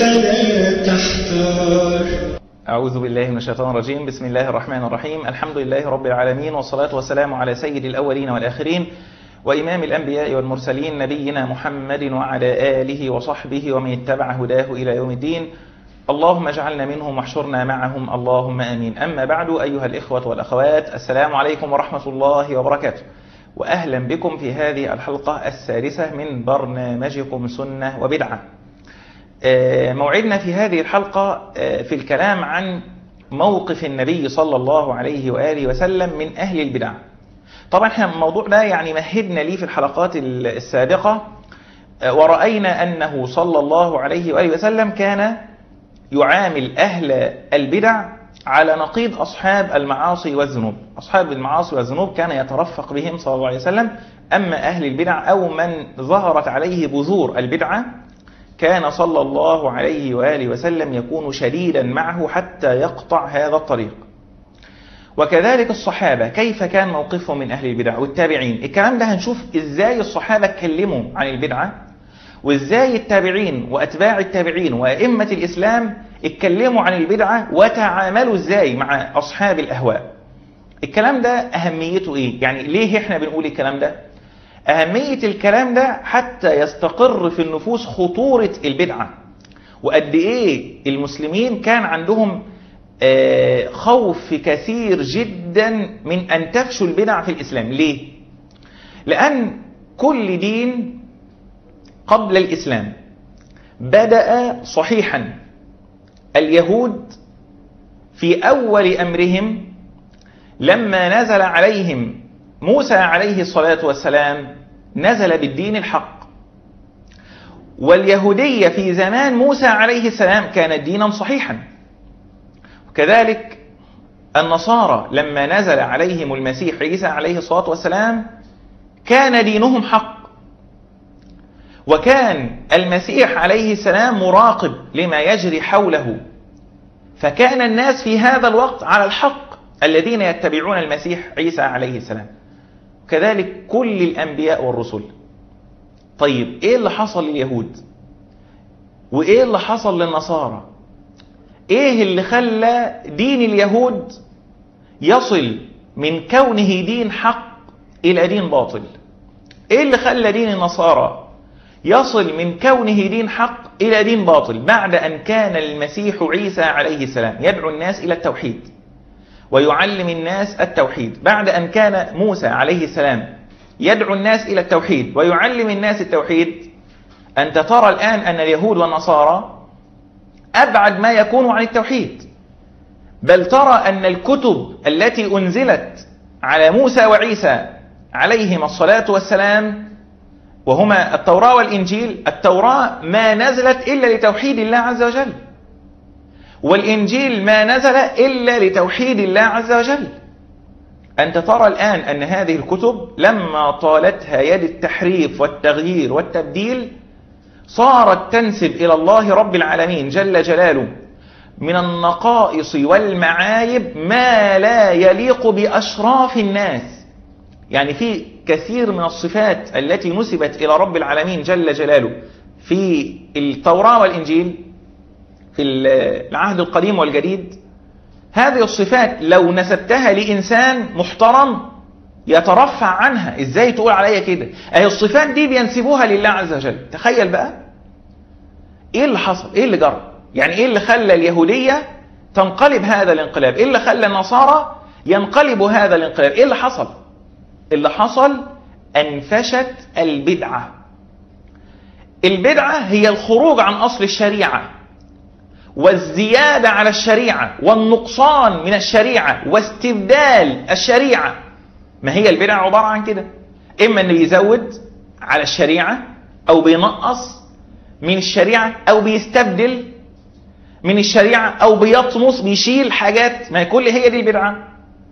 فلا تحتار أعوذ بالله من الشيطان الرجيم بسم الله الرحمن الرحيم الحمد لله رب العالمين والصلاة والسلام على سيد الأولين والآخرين وإمام الأنبياء والمرسلين نبينا محمد وعلى آله وصحبه ومن اتبع هداه إلى يوم الدين اللهم اجعلنا منهم واحشرنا معهم اللهم آمين أما بعد أيها الإخوة والأخوات السلام عليكم ورحمة الله وبركاته وأهلا بكم في هذه الحلقة السادسة من برنامجكم سنة وبدعة موعدنا في هذه الحلقة في الكلام عن موقف النبي صلى الله عليه وآله وسلم من أهل البدع طبعا احنا الموضوع ده يعني مهدنا ليه في الحلقات السابقة ورأينا أنه صلى الله عليه وآله وسلم كان يعامل أهل البدع على نقيض أصحاب المعاصي والذنوب أصحاب المعاصي والذنوب كان يترفق بهم صلى الله عليه وسلم أما أهل البدع أو من ظهرت عليه بذور البدعة كان صلى الله عليه وآله وسلم يكون شديدا معه حتى يقطع هذا الطريق وكذلك الصحابة كيف كان موقفهم من أهل البدع والتابعين الكلام ده هنشوف إزاي الصحابة اتكلموا عن البدعة وإزاي التابعين وأتباع التابعين وأئمة الإسلام اتكلموا عن البدعة وتعاملوا إزاي مع أصحاب الأهواء الكلام ده أهميته إيه؟ يعني ليه إحنا بنقول الكلام ده؟ أهمية الكلام ده حتى يستقر في النفوس خطورة البدعة وقد إيه المسلمين كان عندهم خوف كثير جدا من أن تفشو البدع في الإسلام ليه؟ لأن كل دين قبل الإسلام بدأ صحيحا اليهود في أول أمرهم لما نزل عليهم موسى عليه الصلاة والسلام نزل بالدين الحق واليهودية في زمان موسى عليه السلام كانت دينا صحيحا وكذلك النصارى لما نزل عليهم المسيح عيسى عليه الصلاة والسلام كان دينهم حق وكان المسيح عليه السلام مراقب لما يجري حوله فكان الناس في هذا الوقت على الحق الذين يتبعون المسيح عيسى عليه السلام كذلك كل الأنبياء والرسل طيب إيه اللي حصل لليهود وإيه اللي حصل للنصارى إيه اللي خلى دين اليهود يصل من كونه دين حق إلى دين باطل إيه اللي خلى دين النصارى يصل من كونه دين حق إلى دين باطل بعد أن كان المسيح عيسى عليه السلام يدعو الناس إلى التوحيد ويعلم الناس التوحيد بعد أن كان موسى عليه السلام يدعو الناس إلى التوحيد ويعلم الناس التوحيد أنت ترى الآن أن اليهود والنصارى أبعد ما يكون عن التوحيد بل ترى أن الكتب التي أنزلت على موسى وعيسى عليهما الصلاة والسلام وهما التوراة والإنجيل التوراة ما نزلت إلا لتوحيد الله عز وجل والإنجيل ما نزل إلا لتوحيد الله عز وجل أنت ترى الآن أن هذه الكتب لما طالتها يد التحريف والتغيير والتبديل صارت تنسب إلى الله رب العالمين جل جلاله من النقائص والمعايب ما لا يليق بأشراف الناس يعني في كثير من الصفات التي نسبت إلى رب العالمين جل جلاله في التوراة والإنجيل في العهد القديم والجديد هذه الصفات لو نسبتها لإنسان محترم يترفع عنها ازاي تقول عليا كده اهي الصفات دي بينسبوها لله عز وجل تخيل بقى ايه اللي حصل ايه اللي جرى يعني ايه اللي خلى اليهودية تنقلب هذا الانقلاب ايه اللي خلى النصارى ينقلبوا هذا الانقلاب ايه اللي حصل اللي حصل انفشت البدعة البدعة هي الخروج عن اصل الشريعة والزيادة على الشريعة والنقصان من الشريعة واستبدال الشريعة ما هي البدع عبارة عن كده إما أنه بيزود على الشريعة أو بينقص من الشريعة أو بيستبدل من الشريعة أو بيطمس بيشيل حاجات ما كل هي دي البدعة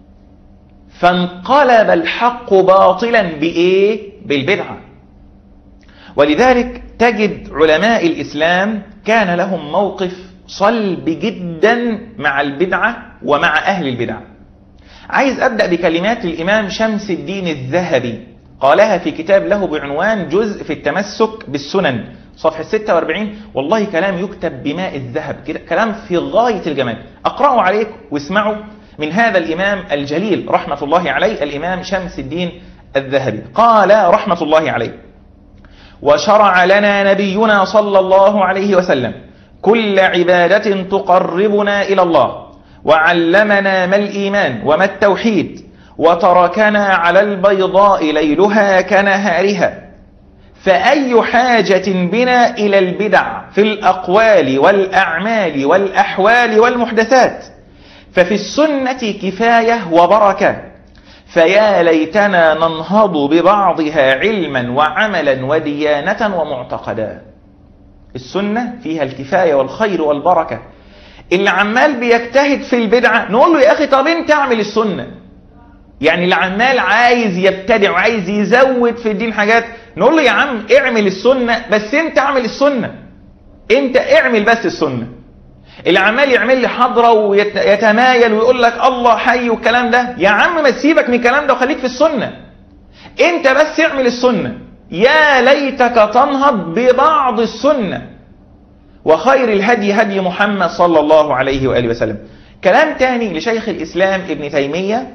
فانقلب الحق باطلا بإيه؟ بالبدعة ولذلك تجد علماء الإسلام كان لهم موقف صلب جدا مع البدعة ومع أهل البدع عايز أبدأ بكلمات الإمام شمس الدين الذهبي قالها في كتاب له بعنوان جزء في التمسك بالسنن صفحة 46 والله كلام يكتب بماء الذهب كده كلام في غاية الجمال أقرأه عليك واسمعوا من هذا الإمام الجليل رحمة الله عليه الإمام شمس الدين الذهبي قال رحمة الله عليه وشرع لنا نبينا صلى الله عليه وسلم كل عبادة تقربنا إلى الله وعلمنا ما الإيمان وما التوحيد وتركنا على البيضاء ليلها كنهارها فأي حاجة بنا إلى البدع في الأقوال والأعمال والأحوال والمحدثات ففي السنة كفاية وبركة فيا ليتنا ننهض ببعضها علما وعملا وديانة ومعتقدا السنة فيها الكفاية والخير والبركة اللي عمال بيجتهد في البدعة نقول له يا أخي طب انت اعمل السنة يعني اللي عمال عايز يبتدع وعايز يزود في الدين حاجات نقول له يا عم اعمل السنة بس انت اعمل السنة انت اعمل بس السنة اللي عمال يعمل لي حضرة ويتمايل ويقول لك الله حي والكلام ده يا عم ما تسيبك من الكلام ده وخليك في السنة انت بس اعمل السنة يا ليتك تنهض ببعض السنة وخير الهدي هدي محمد صلى الله عليه وآله وسلم كلام تاني لشيخ الإسلام ابن تيمية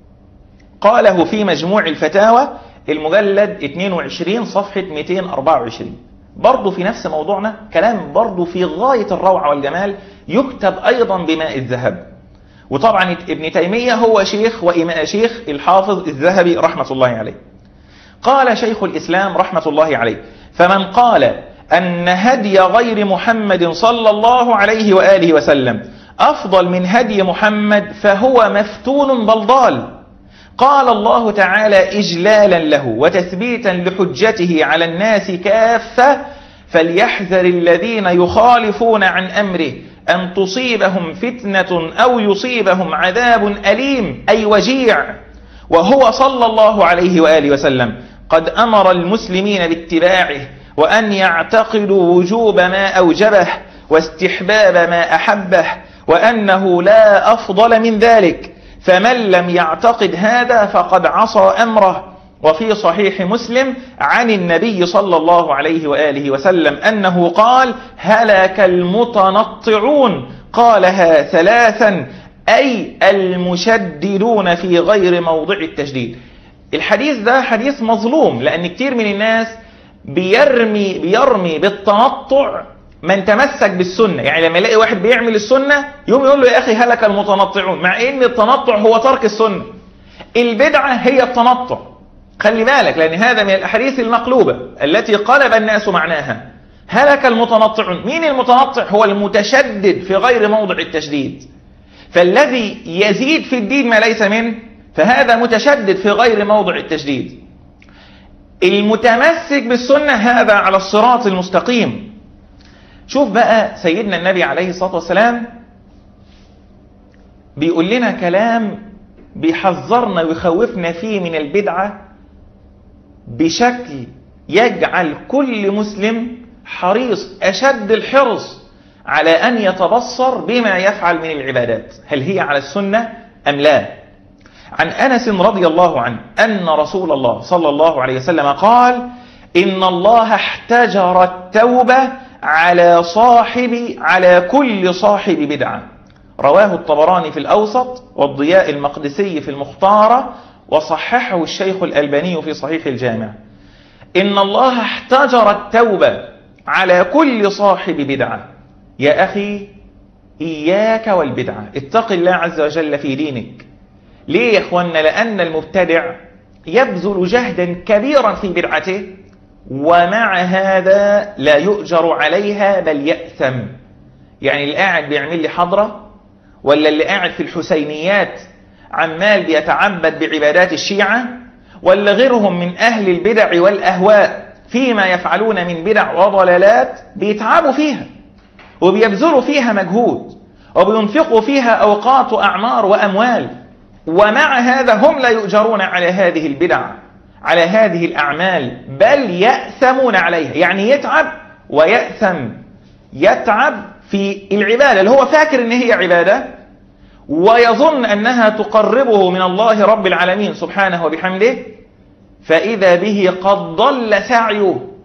قاله في مجموع الفتاوى المجلد 22 صفحة 224 برضه في نفس موضوعنا كلام برضه في غاية الروعة والجمال يكتب أيضا بماء الذهب وطبعا ابن تيمية هو شيخ وإمام شيخ الحافظ الذهبي رحمة الله عليه قال شيخ الإسلام رحمة الله عليه فمن قال أن هدي غير محمد صلى الله عليه وآله وسلم أفضل من هدي محمد فهو مفتون بل ضال قال الله تعالى إجلالا له وتثبيتا لحجته على الناس كافة فليحذر الذين يخالفون عن أمره أن تصيبهم فتنة أو يصيبهم عذاب أليم أي وجيع وهو صلى الله عليه وآله وسلم قد أمر المسلمين باتباعه وأن يعتقدوا وجوب ما أوجبه واستحباب ما أحبه وأنه لا أفضل من ذلك فمن لم يعتقد هذا فقد عصى أمره وفي صحيح مسلم عن النبي صلى الله عليه وآله وسلم أنه قال هلك المتنطعون قالها ثلاثا أي المشددون في غير موضع التشديد الحديث ده حديث مظلوم لأن كتير من الناس بيرمي بيرمي بالتنطع من تمسك بالسنة يعني لما يلاقي واحد بيعمل السنة يوم يقول له يا أخي هلك المتنطعون مع إن التنطع هو ترك السنة البدعة هي التنطع خلي بالك لأن هذا من الأحاديث المقلوبة التي قلب الناس معناها هلك المتنطعون مين المتنطع هو المتشدد في غير موضع التشديد فالذي يزيد في الدين ما ليس منه فهذا متشدد في غير موضع التشديد المتمسك بالسنة هذا على الصراط المستقيم شوف بقى سيدنا النبي عليه الصلاة والسلام بيقول لنا كلام بيحذرنا ويخوفنا فيه من البدعة بشكل يجعل كل مسلم حريص أشد الحرص على أن يتبصر بما يفعل من العبادات هل هي على السنة أم لا عن أنس رضي الله عنه أن رسول الله صلى الله عليه وسلم قال إن الله احتجر التوبة على صاحب على كل صاحب بدعة رواه الطبراني في الأوسط والضياء المقدسي في المختارة وصححه الشيخ الألباني في صحيح الجامع إن الله احتجر التوبة على كل صاحب بدعة يا أخي إياك والبدعة اتق الله عز وجل في دينك ليه يا اخوانا لأن المبتدع يبذل جهدا كبيرا في بدعته ومع هذا لا يؤجر عليها بل يأثم يعني اللي قاعد بيعمل لي حضرة ولا اللي قاعد في الحسينيات عمال بيتعبد بعبادات الشيعة ولا غيرهم من أهل البدع والأهواء فيما يفعلون من بدع وضلالات بيتعبوا فيها وبيبذلوا فيها مجهود وبينفقوا فيها أوقات وأعمار وأموال ومع هذا هم لا يؤجرون على هذه البدع على هذه الأعمال بل يأثمون عليها يعني يتعب ويأثم يتعب في العبادة اللي هو فاكر ان هي عبادة ويظن أنها تقربه من الله رب العالمين سبحانه وبحمده فإذا به قد ضل سعيه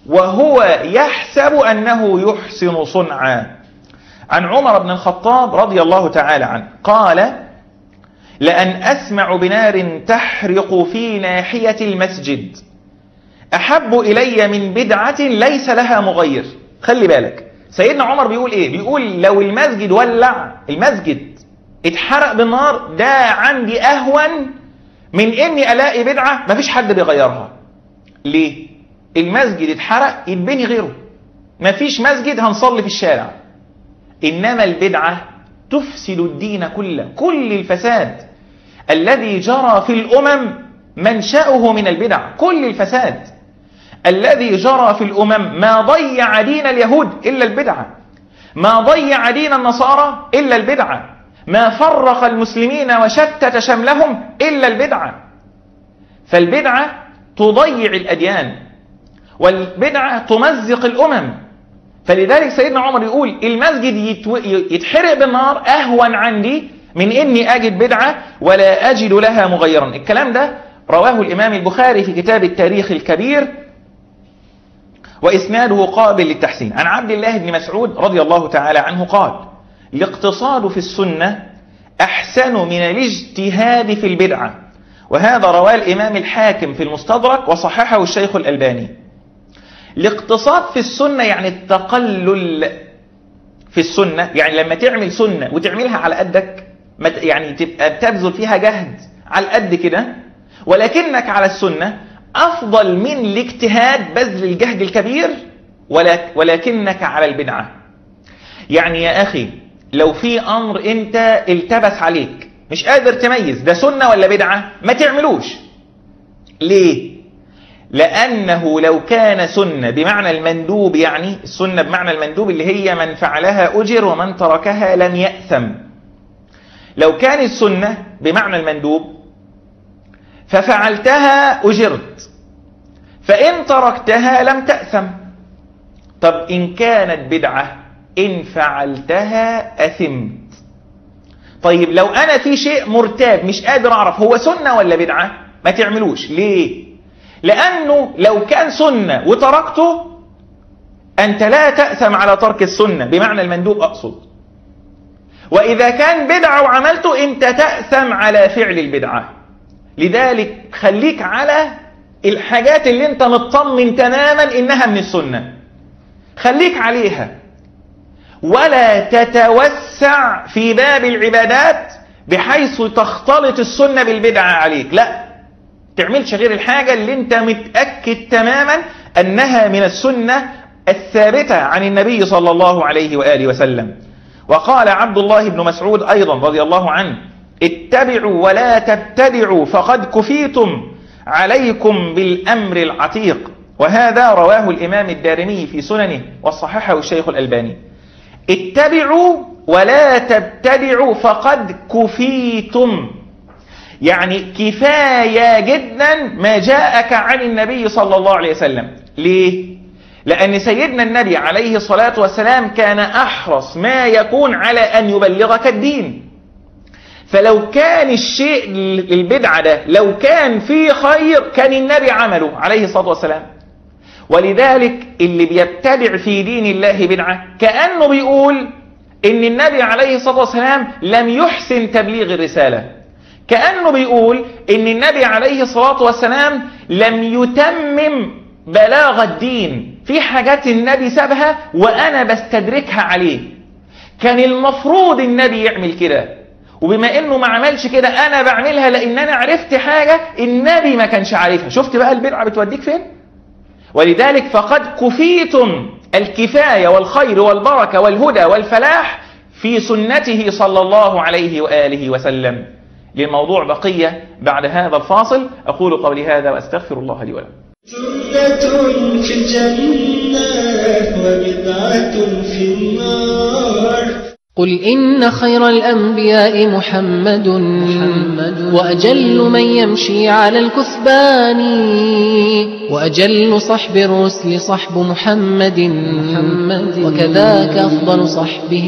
وهو يحسب أنه يحسن صنعا عن عمر بن الخطاب رضي الله تعالى عنه قال لأن أسمع بنار تحرق في ناحية المسجد أحب إلي من بدعة ليس لها مغير خلي بالك سيدنا عمر بيقول إيه بيقول لو المسجد ولع المسجد اتحرق بالنار ده عندي أهون من إني ألاقي بدعة مفيش حد بيغيرها ليه المسجد اتحرق يتبني غيره مفيش مسجد هنصلي في الشارع إنما البدعة تفسد الدين كله كل الفساد الذي جرى في الأمم منشأه من البدع كل الفساد الذي جرى في الأمم ما ضيع دين اليهود إلا البدعة ما ضيع دين النصارى إلا البدعة ما فرق المسلمين وشتت شملهم إلا البدعة فالبدعة تضيع الأديان والبدعة تمزق الأمم فلذلك سيدنا عمر يقول المسجد يتو... يتحرق بالنار أهون عندي من إني أجد بدعة ولا أجد لها مغيرا الكلام ده رواه الإمام البخاري في كتاب التاريخ الكبير وإسناده قابل للتحسين عن عبد الله بن مسعود رضي الله تعالى عنه قال الاقتصاد في السنة أحسن من الاجتهاد في البدعة وهذا رواه الإمام الحاكم في المستدرك وصححه الشيخ الألباني الاقتصاد في السنة يعني التقلل في السنة يعني لما تعمل سنة وتعملها على قدك يعني تبقى بتبذل فيها جهد على قد كده ولكنك على السنة أفضل من الاجتهاد بذل الجهد الكبير ولكنك على البدعة يعني يا أخي لو في أمر أنت التبس عليك مش قادر تميز ده سنة ولا بدعة ما تعملوش ليه لأنه لو كان سنة بمعنى المندوب يعني السنة بمعنى المندوب اللي هي من فعلها أجر ومن تركها لم يأثم لو كان السنة بمعنى المندوب ففعلتها أجرت فإن تركتها لم تأثم طب إن كانت بدعة إن فعلتها أثمت طيب لو أنا في شيء مرتاب مش قادر أعرف هو سنة ولا بدعة ما تعملوش ليه لأنه لو كان سنة وتركته أنت لا تأثم على ترك السنة بمعنى المندوب أقصد وإذا كان بدعة وعملته أنت تأثم على فعل البدعة لذلك خليك على الحاجات اللي انت مطمن تماما انها من السنة خليك عليها ولا تتوسع في باب العبادات بحيث تختلط السنة بالبدعة عليك لا تعملش غير الحاجة اللي انت متأكد تماما انها من السنة الثابتة عن النبي صلى الله عليه وآله وسلم وقال عبد الله بن مسعود أيضا رضي الله عنه اتبعوا ولا تبتدعوا فقد كفيتم عليكم بالأمر العتيق وهذا رواه الإمام الدارمي في سننه وصححه الشيخ الألباني اتبعوا ولا تبتدعوا فقد كفيتم يعني كفاية جدا ما جاءك عن النبي صلى الله عليه وسلم ليه؟ لأن سيدنا النبي عليه الصلاة والسلام كان أحرص ما يكون على أن يبلغك الدين فلو كان الشيء البدعة ده لو كان فيه خير كان النبي عمله عليه الصلاة والسلام ولذلك اللي بيبتدع في دين الله بدعة كأنه بيقول إن النبي عليه الصلاة والسلام لم يحسن تبليغ الرسالة كأنه بيقول إن النبي عليه الصلاة والسلام لم يتمم بلاغ الدين في حاجات النبي سابها وأنا بستدركها عليه كان المفروض النبي يعمل كده وبما انه ما عملش كده انا بعملها لان انا عرفت حاجة النبي ما كانش عارفها شفت بقى البدعة بتوديك فين ولذلك فقد كفيتم الكفاية والخير والبركة والهدى والفلاح في سنته صلى الله عليه وآله وسلم للموضوع بقية بعد هذا الفاصل أقول قولي هذا وأستغفر الله لي ولكم سنة في الجنة وبدعة في النار قل إن خير الأنبياء محمد, محمد وأجل من يمشي على الكثبان وأجل صحب الرسل صحب محمد, محمد وكذاك أفضل صحبه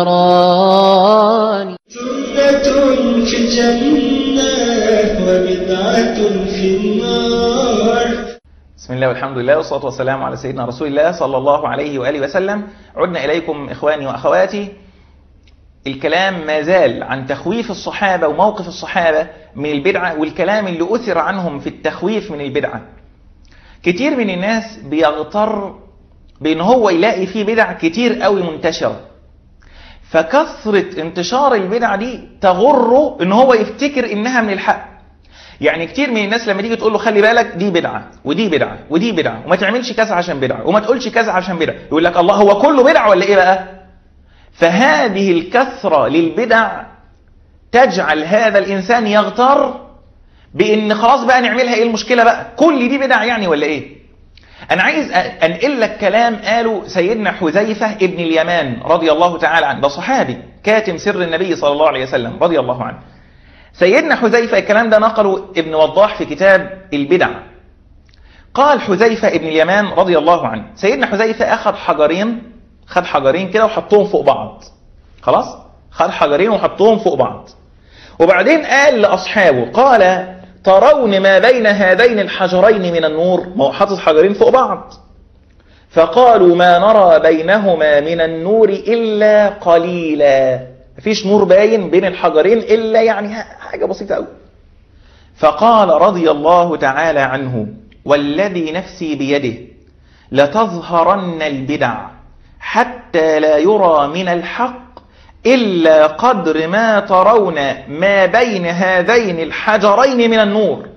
العمران سنة في الجنة وبدعة في النار بسم الله والحمد لله والصلاة والسلام على سيدنا رسول الله صلى الله عليه وآله وسلم عدنا إليكم إخواني وأخواتي الكلام ما زال عن تخويف الصحابة وموقف الصحابة من البدعة والكلام اللي أثر عنهم في التخويف من البدعة كتير من الناس بيغتر بأن هو يلاقي فيه بدع كتير قوي منتشرة فكثرة انتشار البدع دي تغره ان هو يفتكر انها من الحق يعني كتير من الناس لما تيجي تقول له خلي بالك دي بدعة ودي بدعة ودي بدعة وما تعملش كذا عشان بدعة وما تقولش كذا عشان بدعة يقول لك الله هو كله بدعة ولا ايه بقى فهذه الكثرة للبدع تجعل هذا الإنسان يغتر بأن خلاص بقى نعملها إيه المشكلة بقى كل دي بدع يعني ولا إيه أنا عايز أنقل لك كلام قاله سيدنا حذيفة ابن اليمان رضي الله تعالى عنه ده صحابي كاتم سر النبي صلى الله عليه وسلم رضي الله عنه سيدنا حذيفة الكلام ده نقله ابن وضاح في كتاب البدع قال حذيفة ابن اليمان رضي الله عنه سيدنا حذيفة أخذ حجرين خد حجرين كده وحطهم فوق بعض خلاص خد حجرين وحطهم فوق بعض وبعدين قال لأصحابه قال ترون ما بين هذين الحجرين من النور ما هو حاطط حجرين فوق بعض فقالوا ما نرى بينهما من النور إلا قليلا مفيش نور باين بين الحجرين إلا يعني حاجة بسيطة قوي فقال رضي الله تعالى عنه والذي نفسي بيده لتظهرن البدع حتى لا يرى من الحق إلا قدر ما ترون ما بين هذين الحجرين من النور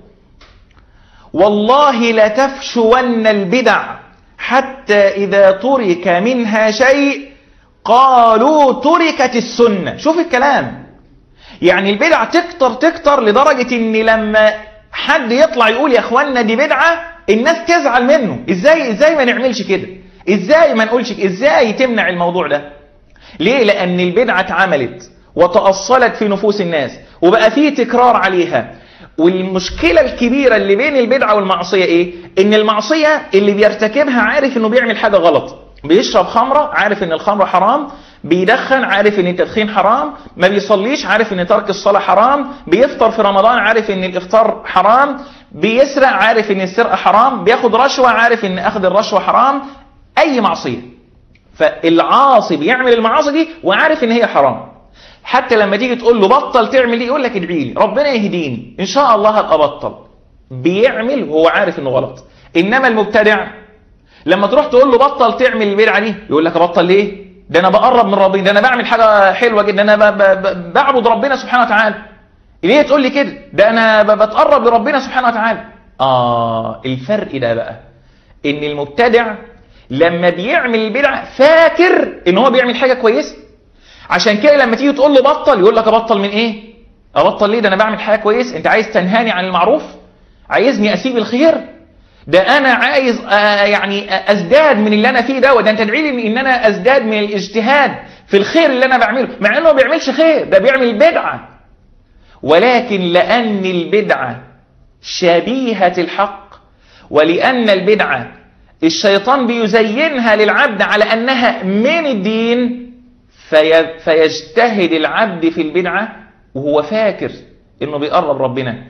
والله لتفشون البدع حتى إذا ترك منها شيء قالوا تركت السنة شوف الكلام يعني البدع تكتر تكتر لدرجة ان لما حد يطلع يقول يا اخوانا دي بدعة الناس تزعل منه ازاي ازاي ما نعملش كده ازاي ما نقولش ازاي تمنع الموضوع ده ليه لان البدعة اتعملت وتأصلت في نفوس الناس وبقى فيه تكرار عليها والمشكلة الكبيرة اللي بين البدعة والمعصية ايه ان المعصية اللي بيرتكبها عارف انه بيعمل حاجة غلط بيشرب خمرة عارف ان الخمرة حرام بيدخن عارف ان التدخين حرام ما بيصليش عارف ان ترك الصلاة حرام بيفطر في رمضان عارف ان الافطار حرام بيسرق عارف ان السرقة حرام بياخد رشوة عارف ان اخذ الرشوة حرام اي معصية فالعاصي بيعمل المعاصي دي وعارف ان هي حرام حتى لما تيجي تقول له بطل تعمل ايه يقول لك ادعي لي ربنا يهديني ان شاء الله هبقى بطل بيعمل وهو عارف انه غلط انما المبتدع لما تروح تقول له بطل تعمل البدعه دي يقول لك ابطل ليه ده انا بقرب من ربنا ده انا بعمل حاجه حلوه جدا انا ب- ب- بعبد ربنا سبحانه وتعالى ليه تقول لي كده ده انا ب- بتقرب لربنا سبحانه وتعالى اه الفرق ده بقى ان المبتدع لما بيعمل البدعه فاكر ان هو بيعمل حاجه كويسه عشان كده لما تيجي تقول له بطل يقول لك ابطل من ايه ابطل ليه ده انا بعمل حاجه كويسه انت عايز تنهاني عن المعروف عايزني اسيب الخير ده انا عايز آه يعني آه ازداد من اللي انا فيه ده وده انت تدعي لي ان انا ازداد من الاجتهاد في الخير اللي انا بعمله مع انه ما بيعملش خير ده بيعمل بدعه ولكن لان البدعه شبيهه الحق ولان البدعه الشيطان بيزينها للعبد على انها من الدين في فيجتهد العبد في البدعه وهو فاكر انه بيقرب ربنا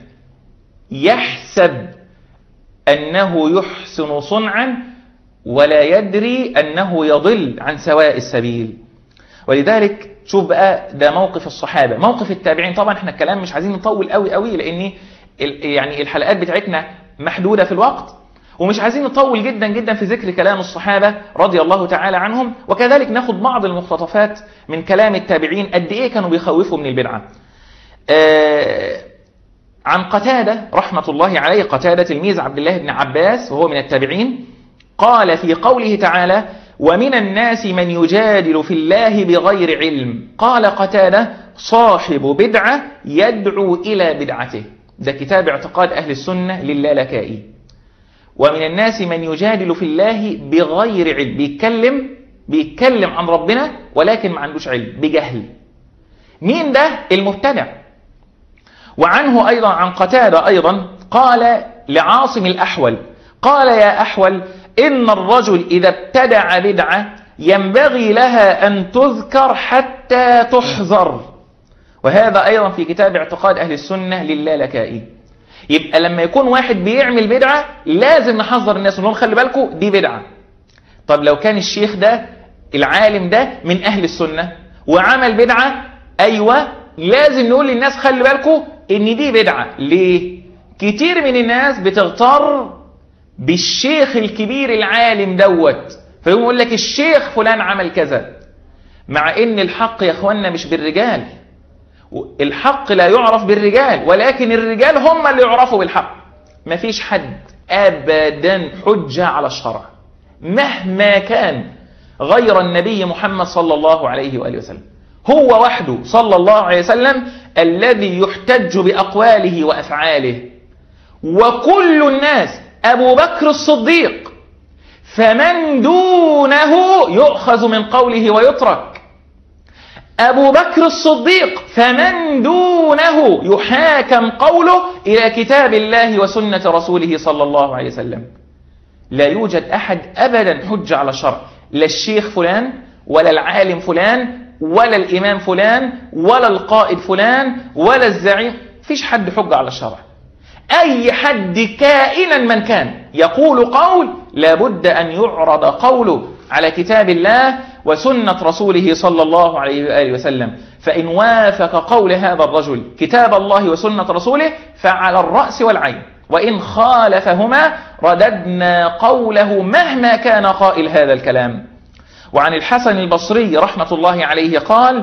يحسب أنه يحسن صنعا ولا يدري أنه يضل عن سواء السبيل ولذلك شوف بقى ده موقف الصحابة موقف التابعين طبعا احنا الكلام مش عايزين نطول قوي قوي لأن ال- يعني الحلقات بتاعتنا محدودة في الوقت ومش عايزين نطول جدا جدا في ذكر كلام الصحابة رضي الله تعالى عنهم وكذلك ناخد بعض المقتطفات من كلام التابعين قد ايه كانوا بيخوفوا من البدعة آه عن قتادة رحمة الله عليه قتادة تلميذ عبد الله بن عباس وهو من التابعين قال في قوله تعالى ومن الناس من يجادل في الله بغير علم قال قتادة صاحب بدعة يدعو إلى بدعته ده كتاب اعتقاد أهل السنة للالكائي ومن الناس من يجادل في الله بغير علم بيتكلم بيتكلم عن ربنا ولكن ما عندوش علم بجهل مين ده المبتدع وعنه أيضا عن قتادة أيضا قال لعاصم الأحول قال يا أحول إن الرجل إذا ابتدع بدعة ينبغي لها أن تذكر حتى تحذر وهذا أيضا في كتاب اعتقاد أهل السنة للالكائي يبقى لما يكون واحد بيعمل بدعة لازم نحذر الناس ونقول خلي بالكم دي بدعة طب لو كان الشيخ ده العالم ده من أهل السنة وعمل بدعة أيوة لازم نقول للناس خلي بالكم إن دي بدعة ليه؟ كتير من الناس بتغتر بالشيخ الكبير العالم دوت فيقوم يقول لك الشيخ فلان عمل كذا مع ان الحق يا اخوانا مش بالرجال الحق لا يعرف بالرجال ولكن الرجال هم اللي يعرفوا بالحق مفيش حد ابدا حجة على الشرع مهما كان غير النبي محمد صلى الله عليه وآله وسلم هو وحده صلى الله عليه وسلم الذي يحتج بأقواله وأفعاله وكل الناس أبو بكر الصديق فمن دونه يؤخذ من قوله ويترك أبو بكر الصديق فمن دونه يحاكم قوله إلى كتاب الله وسنة رسوله صلى الله عليه وسلم لا يوجد أحد أبدا حج على الشرع لا الشيخ فلان ولا العالم فلان ولا الإمام فلان ولا القائد فلان ولا الزعيم فيش حد حج على الشرع أي حد كائنا من كان يقول قول لابد أن يعرض قوله على كتاب الله وسنة رسوله صلى الله عليه وآله وسلم فإن وافق قول هذا الرجل كتاب الله وسنة رسوله فعلى الرأس والعين وإن خالفهما رددنا قوله مهما كان قائل هذا الكلام وعن الحسن البصري رحمة الله عليه قال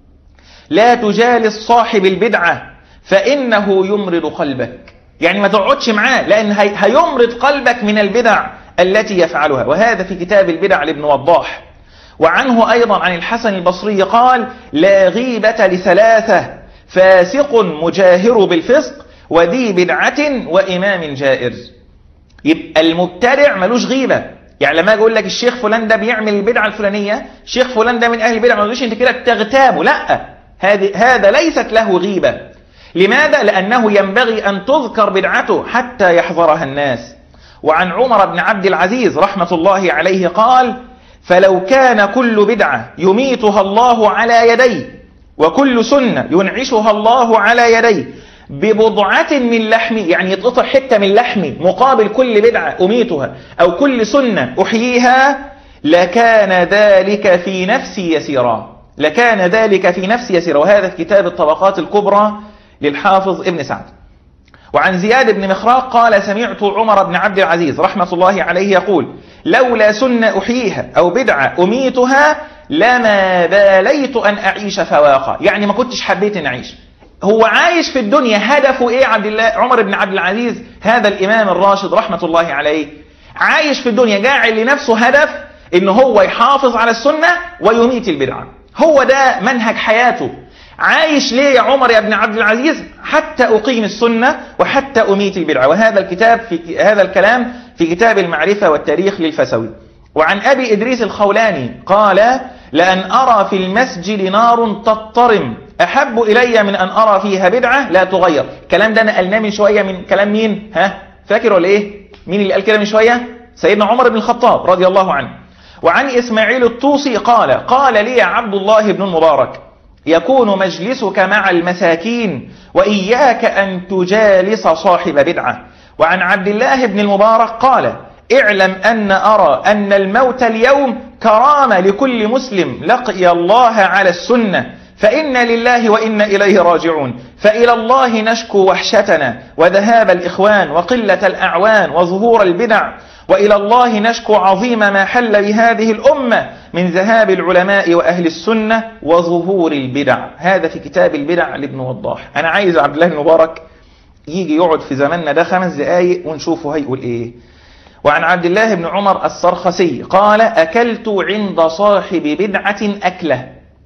لا تجالس صاحب البدعة فإنه يمرض قلبك يعني ما تقعدش معاه لأن هيمرض قلبك من البدع التي يفعلها وهذا في كتاب البدع لابن وضاح وعنه أيضا عن الحسن البصري قال لا غيبة لثلاثة فاسق مجاهر بالفسق وذي بدعة وإمام جائر يبقى المبتدع ملوش غيبة يعني لما اجي اقول لك الشيخ فلان ده بيعمل البدعه الفلانيه الشيخ فلان ده من اهل البدع ما تقولش انت كده تغتابه لا هذه هذا ليست له غيبه لماذا لانه ينبغي ان تذكر بدعته حتى يحذرها الناس وعن عمر بن عبد العزيز رحمه الله عليه قال فلو كان كل بدعه يميتها الله على يديه وكل سنه ينعشها الله على يديه ببضعة من لحمي يعني يتقطع حتة من لحمي مقابل كل بدعة أميتها أو كل سنة أحييها لكان ذلك في نفسي يسيرا لكان ذلك في نفسي يسيرا وهذا في كتاب الطبقات الكبرى للحافظ ابن سعد وعن زياد بن مخراق قال سمعت عمر بن عبد العزيز رحمة الله عليه يقول لولا سنة أحييها أو بدعة أميتها لما باليت أن أعيش فواقا يعني ما كنتش حبيت أن أعيش هو عايش في الدنيا هدفه ايه عبد الله عمر بن عبد العزيز هذا الامام الراشد رحمه الله عليه عايش في الدنيا جاعل لنفسه هدف ان هو يحافظ على السنه ويميت البدعه هو ده منهج حياته عايش ليه يا عمر يا ابن عبد العزيز حتى اقيم السنه وحتى اميت البدعه وهذا الكتاب في هذا الكلام في كتاب المعرفه والتاريخ للفسوي وعن ابي ادريس الخولاني قال لان ارى في المسجد نار تضطرم أحب إلي من أن أرى فيها بدعة لا تغير الكلام ده نقلناه من شوية من كلام مين ها فاكر ولا إيه مين اللي قال كده من شوية سيدنا عمر بن الخطاب رضي الله عنه وعن إسماعيل الطوسي قال قال لي عبد الله بن المبارك يكون مجلسك مع المساكين وإياك أن تجالس صاحب بدعة وعن عبد الله بن المبارك قال اعلم أن أرى أن الموت اليوم كرامة لكل مسلم لقي الله على السنة فإنا لله وإنا إليه راجعون فإلى الله نشكو وحشتنا وذهاب الإخوان وقلة الأعوان وظهور البدع وإلى الله نشكو عظيم ما حل بهذه الأمة من ذهاب العلماء وأهل السنة وظهور البدع هذا في كتاب البدع لابن وضاح أنا عايز عبد الله المبارك يجي يقعد في زماننا ده خمس دقايق ونشوفه هيقول إيه وعن عبد الله بن عمر السرخسي قال أكلت عند صاحب بدعة أكله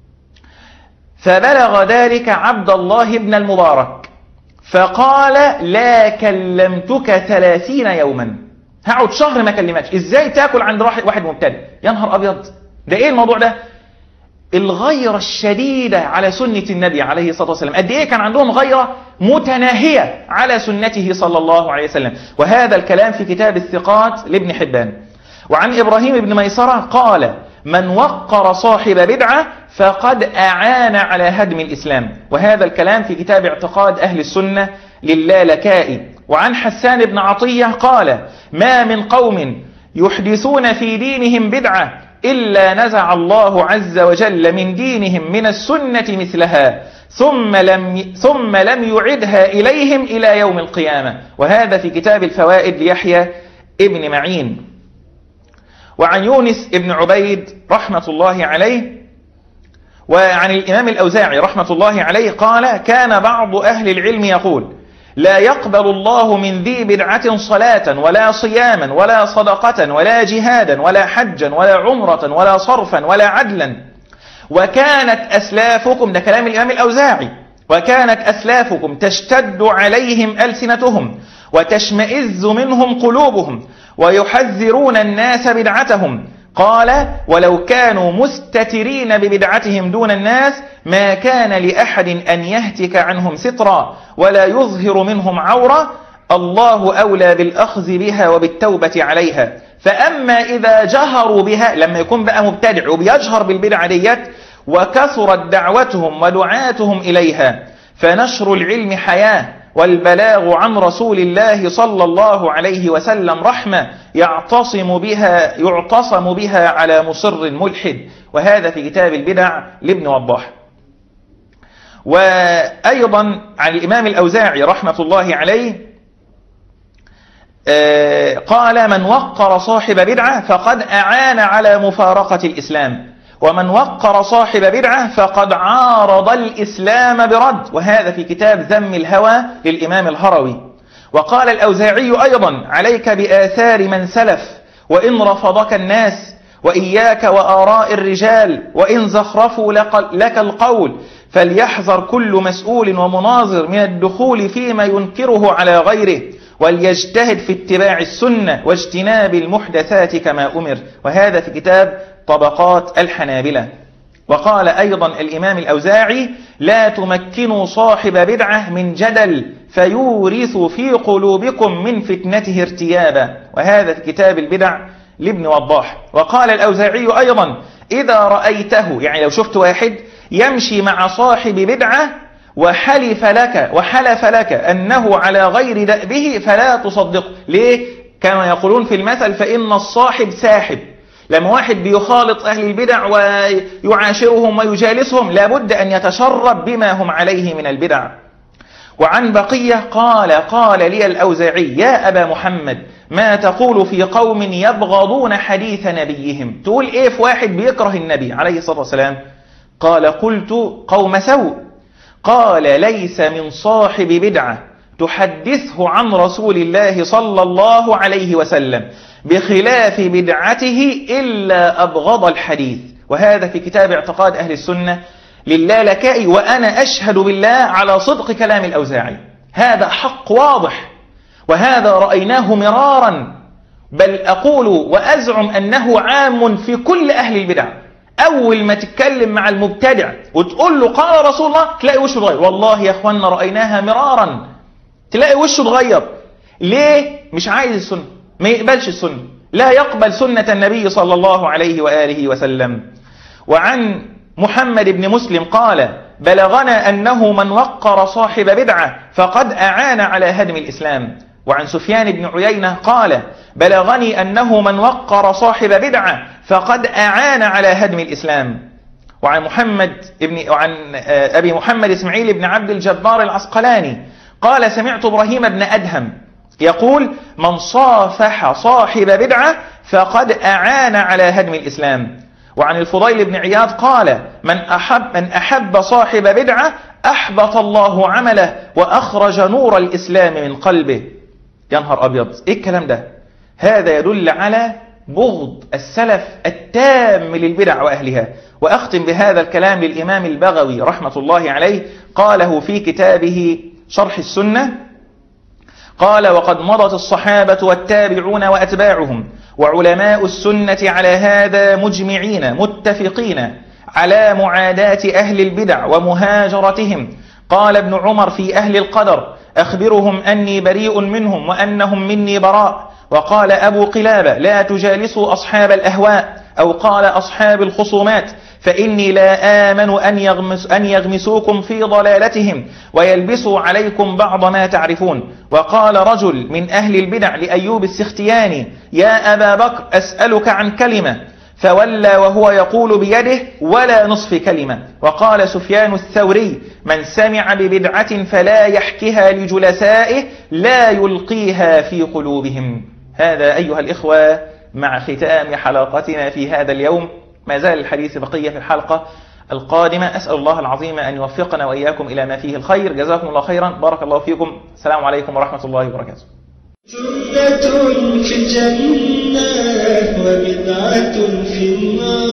فبلغ ذلك عبد الله بن المبارك فقال لا كلمتك ثلاثين يوما هقعد شهر ما كلمتش ازاي تاكل عند واحد مبتدئ يا نهار ابيض ده ايه الموضوع ده الغيرة الشديدة على سنة النبي عليه الصلاة والسلام قد ايه كان عندهم غيرة متناهية على سنته صلى الله عليه وسلم وهذا الكلام في كتاب الثقات لابن حبان وعن إبراهيم بن ميسرة قال من وقر صاحب بدعة فقد أعان على هدم الإسلام وهذا الكلام في كتاب اعتقاد أهل السنة للالكائي وعن حسان بن عطية قال ما من قوم يحدثون في دينهم بدعة إلا نزع الله عز وجل من دينهم من السنة مثلها ثم لم ثم لم يعدها إليهم إلى يوم القيامة وهذا في كتاب الفوائد ليحيى ابن معين وعن يونس ابن عبيد رحمة الله عليه وعن الإمام الأوزاعي رحمة الله عليه قال كان بعض أهل العلم يقول لا يقبل الله من ذي بدعة صلاة ولا صياما ولا صدقة ولا جهادا ولا حجا ولا عمرة ولا صرفا ولا عدلا وكانت أسلافكم ده كلام الإمام الأوزاعي وكانت أسلافكم تشتد عليهم ألسنتهم وتشمئز منهم قلوبهم ويحذرون الناس بدعتهم قال ولو كانوا مستترين ببدعتهم دون الناس ما كان لأحد أن يهتك عنهم سترا ولا يظهر منهم عورة الله أولى بالأخذ بها وبالتوبة عليها فأما إذا جهروا بها لما يكون بقى مبتدع وبيجهر بالبدع ديت وكثرت دعوتهم ودعاتهم إليها فنشر العلم حياة والبلاغ عن رسول الله صلى الله عليه وسلم رحمة يعتصم بها يعتصم بها على مصر ملحد وهذا في كتاب البدع لابن وضاح وأيضا عن الإمام الأوزاعي رحمة الله عليه قال من وقر صاحب بدعة فقد أعان على مفارقة الإسلام ومن وقر صاحب بدعة فقد عارض الإسلام برد وهذا في كتاب ذم الهوى للإمام الهروي وقال الأوزاعي أيضا عليك بآثار من سلف وإن رفضك الناس وإياك وآراء الرجال وإن زخرفوا لك القول فليحذر كل مسؤول ومناظر من الدخول فيما ينكره على غيره وليجتهد في اتباع السنة واجتناب المحدثات كما أمر وهذا في كتاب طبقات الحنابلة وقال أيضا الإمام الأوزاعي لا تمكنوا صاحب بدعة من جدل فيورث في قلوبكم من فتنته ارتيابا وهذا في كتاب البدع لابن وضاح وقال الأوزاعي أيضا إذا رأيته يعني لو شفت واحد يمشي مع صاحب بدعة وحلف لك وحلف لك أنه على غير دأبه فلا تصدقه ليه؟ كما يقولون في المثل فإن الصاحب ساحب لما واحد بيخالط أهل البدع ويعاشرهم ويجالسهم لابد أن يتشرب بما هم عليه من البدع وعن بقية قال قال لي الأوزاعي يا أبا محمد ما تقول في قوم يبغضون حديث نبيهم تقول إيه في واحد بيكره النبي عليه الصلاة والسلام قال قلت قوم سوء قال ليس من صاحب بدعة تحدثه عن رسول الله صلى الله عليه وسلم بخلاف بدعته إلا أبغض الحديث وهذا في كتاب اعتقاد أهل السنة للالكائي وأنا أشهد بالله على صدق كلام الأوزاعي هذا حق واضح وهذا رأيناه مرارا بل أقول وأزعم أنه عام في كل أهل البدع أول ما تتكلم مع المبتدع وتقول له قال رسول الله تلاقي وشه اتغير والله يا أخوانا رأيناها مرارا تلاقي وشه اتغير ليه مش عايز السنة ما يقبلش السنة لا يقبل سنة النبي صلى الله عليه وآله وسلم وعن محمد بن مسلم قال بلغنا أنه من وقر صاحب بدعة فقد أعان على هدم الإسلام وعن سفيان بن عيينة قال بلغني أنه من وقر صاحب بدعة فقد أعان على هدم الإسلام وعن محمد ابن وعن أبي محمد إسماعيل بن عبد الجبار العسقلاني قال سمعت إبراهيم بن أدهم يقول من صافح صاحب بدعة فقد أعان على هدم الإسلام وعن الفضيل بن عياض قال من أحب, من أحب صاحب بدعة أحبط الله عمله وأخرج نور الإسلام من قلبه يا نهار أبيض إيه الكلام ده هذا يدل على بغض السلف التام للبدع وأهلها وأختم بهذا الكلام للإمام البغوي رحمة الله عليه قاله في كتابه شرح السنة قال وقد مضت الصحابة والتابعون وأتباعهم وعلماء السنة على هذا مجمعين متفقين على معاداة أهل البدع ومهاجرتهم قال ابن عمر في أهل القدر أخبرهم أني بريء منهم وأنهم مني براء وقال أبو قلابة لا تجالسوا أصحاب الأهواء أو قال أصحاب الخصومات فإني لا آمن أن, يغمس أن يغمسوكم في ضلالتهم ويلبسوا عليكم بعض ما تعرفون وقال رجل من أهل البدع لأيوب السختياني يا أبا بكر أسألك عن كلمة فولى وهو يقول بيده ولا نصف كلمة وقال سفيان الثوري من سمع ببدعة فلا يحكها لجلسائه لا يلقيها في قلوبهم هذا أيها الإخوة مع ختام حلقتنا في هذا اليوم ما زال الحديث بقية في الحلقة القادمة أسأل الله العظيم أن يوفقنا وإياكم إلى ما فيه الخير جزاكم الله خيرا بارك الله فيكم السلام عليكم ورحمة الله وبركاته سنة في الجنة وبدعة في النار